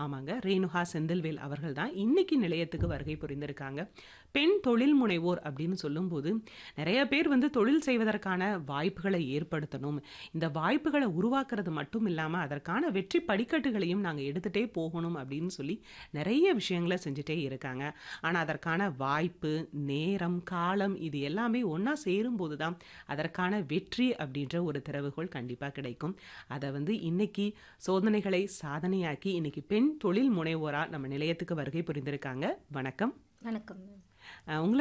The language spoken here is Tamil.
ஆமாங்க. ரேணுகா செந்தில்வேல் அவர்கள் தான் இன்னைக்கு நிலையத்துக்கு வருகை புரிந்திருக்காங்க. பெண் தொழில் முனைவோர் அப்படின்னு சொல்லும்போது, நெறைய பேர் வந்து தொழில் செய்வதற்கான வாய்ப்புகள ஏற்படுத்தணும். இந்த வாய்ப்புகள உருவாக்குறது மட்டும் இல்லாம, அதற்கான வெற்றி படிக்கட்டுகளையும் நாங்க எடுத்துட்டே போகணும் அப்படின்னு சொல்லி நெறைய விஷயங்கள செஞ்சுட்டே இருக்காங்க. ஆனா அதற்கான வாய்ப்பு, நேரம், காலம் இது எல்லாமே ஒண்ணா சேரும்போது தான் அதற்கான வெற்றி அப்படின்ற ஒரு திறவுகோல் கண்டிப்பா கிடைக்கும். அத வந்து இன்னைக்கு சோதனைகளை சாதனையாக்கி, இன்னைக்கு பெண் தொழில் முனைவோரா நம்ம நிலையத்துக்கு வருகை புரிந்திருக்காங்க. வணக்கம். வணக்கம் மேம். அ உங்கள